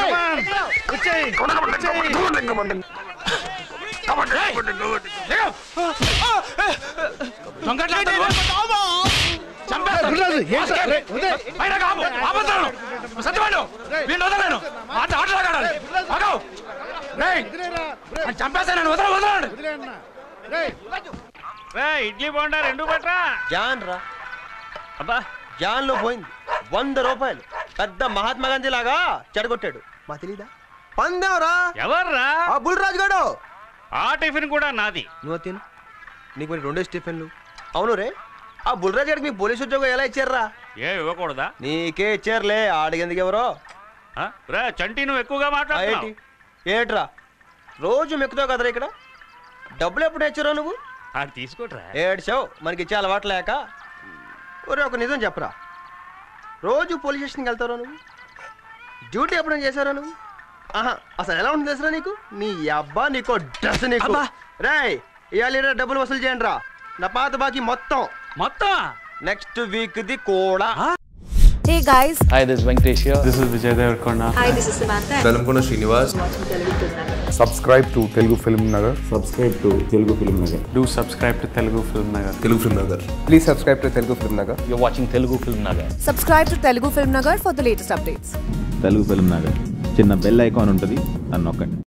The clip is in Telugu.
వచ్చేయ్ వచ్చేయ్ గుర్రాజు ఏంట్రా? రేయ్, వదిలేయ్. వదిలేయరా. రేయ్, చంపేస్తాను వదల వదలండి వదిలేయ్ అన్న. రేయ్, రే ఇడ్లీ బొండా రెండు పట్రా జాన్ రా అబ్బా జాన్ లో పోయింది వంద రూపాయలు పెద్ద మహాత్మా గాంధీ లాగా చెడగొట్టాడు మా తెలీదా పందేవరా ఎవర్రా ఆ బుల్రాజు గాడు ఆ టిఫిన్ కూడా నాది నువ్వు తిను నీకు మరి రెండే స్టిఫెన్లు అవును రే ఆ బుల్రాజు గారికి మీ పోలీస్ ఉద్యోగం ఎలా ఇచ్చారా ఏ ఇవ్వకూడదా నీకే ఇచ్చారులే ఆడిగెందుకు ఎవరో ఆ? రే చంటి నువ్వు ఎక్కువగా ఆ ఏంటి మాట్లాడుతున్నావు ఏట్రా రోజు మెక్కుతావు కదరా ఇక్కడ డబ్బులు ఎప్పుడు ఇచ్చారో నువ్వు అది తీసుకోట్రా ఏడ్చావు మనకి ఇచ్చే అలవాటు లేక ఒరే ఒక నిజం చెప్పరా రోజు పోలీస్ స్టేషన్కి వెళ్తారా నువ్వు డ్యూటీ ఎప్పుడైనా చేశారా నువ్వు ఆహా అసలు ఎలా ఉంటుంది తెలుసా నీకు నీ అబ్బా నీకో డ్రెస్ నీకు రాయ్ ఇవాళ డబ్బులు వసూలు చేయండి రా నా పాత బాకీ మొత్తం మొత్తం నెక్స్ట్ వీక్ ది కూడా Hey guys, Hi, this is Venkatesh here. This is Vijay Devarkonda. hi, this is Samantha. Velankonda Srinivas Subscribe to Telugu Film Nagar. Subscribe to Telugu Film Nagar. Do subscribe to Telugu Film Nagar. Telugu film Nagar Please subscribe to Telugu Film Nagar. You're watching Telugu Film Nagar. Subscribe to Telugu Film Nagar for the latest updates. Telugu film Nagar చిన్న బెల్ ఐకాన్ ఉంటుంది దాన్ని నొక్కండి